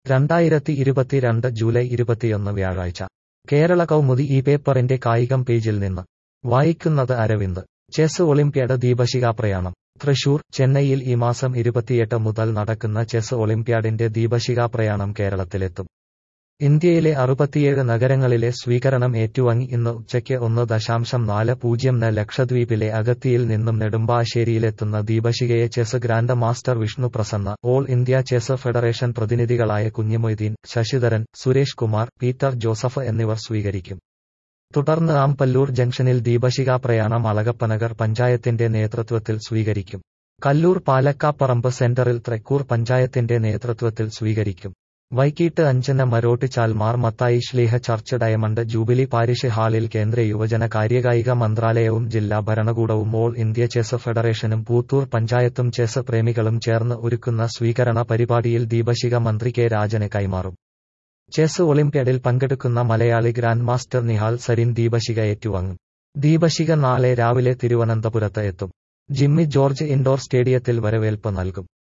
രണ്ടായിരത്തി ഇരുപത്തിരണ്ട് ജൂലൈ ഇരുപത്തിയൊന്ന് വ്യാഴാഴ്ച കേരള കൗമുദി ഈ പേപ്പറിന്റെ കായികം പേജിൽ നിന്ന് വായിക്കുന്നത് അരവിന്ദ് ചെസ് ഒളിമ്പ്യാഡ് ദീപശിഖാ പ്രയാണം തൃശൂർ ചെന്നൈയിൽ ഈ മാസം ഇരുപത്തിയെട്ട് മുതൽ നടക്കുന്ന ചെസ് ഒളിമ്പ്യാഡിന്റെ ദീപശിഖാ പ്രയാണം കേരളത്തിലെത്തും ഇന്ത്യയിലെ അറുപത്തിയേഴ് നഗരങ്ങളിലെ സ്വീകരണം ഏറ്റുവാങ്ങി ഇന്ന് ഉച്ചയ്ക്ക് ഒന്ന് ദശാംശം നാല് പൂജ്യം ന് ലക്ഷദ്വീപിലെ അഗത്തിയിൽ നിന്നും നെടുമ്പാശ്ശേരിയിലെത്തുന്ന ദീപശിഖയെ chess grand master Vishnu Prasanna all India chess federation പ്രതിനിധികളായ കുഞ്ഞിമൊയ്തീൻ ശശിധരൻ സുരേഷ് കുമാർ പീറ്റർ ജോസഫ് എന്നിവർ സ്വീകരിക്കും തുടർന്ന് ആമ്പല്ലൂർ ജംഗ്ഷനിൽ ദീപശിഖാ പ്രയാണം അളഗപ്പനഗർ പഞ്ചായത്തിന്റെ നേതൃത്വത്തിൽ സ്വീകരിക്കും കല്ലൂർ പാലക്കാപ്പറമ്പ് സെന്ററിൽ തൃക്കൂർ പഞ്ചായത്തിന്റെ നേതൃത്വത്തിൽ സ്വീകരിക്കും വൈകിട്ട് അഞ്ചിന് Marottichal Mar Mathai Sleeha church diamond jubilee parish ഹാളിൽ കേന്ദ്ര യുവജന കാര്യകായിക മന്ത്രാലയവും ജില്ലാ ഭരണകൂടവും ഓൾ ഇന്ത്യ ചെസ് ഫെഡറേഷനും പൂത്തൂർ പഞ്ചായത്തും ചെസ് പ്രേമികളും ചേർന്ന് ഒരുക്കുന്ന സ്വീകരണ പരിപാടിയിൽ ദീപശിഖ മന്ത്രി കെ രാജന് കൈമാറും ചെസ് ഒളിമ്പ്യാഡിൽ പങ്കെടുക്കുന്ന മലയാളി ഗ്രാൻഡ് മാസ്റ്റർ നിഹാൽ സരിൻ ദീപശിഖ ഏറ്റുവാങ്ങും ദീപശിഖ നാളെ രാവിലെ തിരുവനന്തപുരത്ത് എത്തും ജിമ്മി ജോർജ് ഇൻഡോർ സ്റ്റേഡിയത്തിൽ വരവേൽപ്പ് നൽകും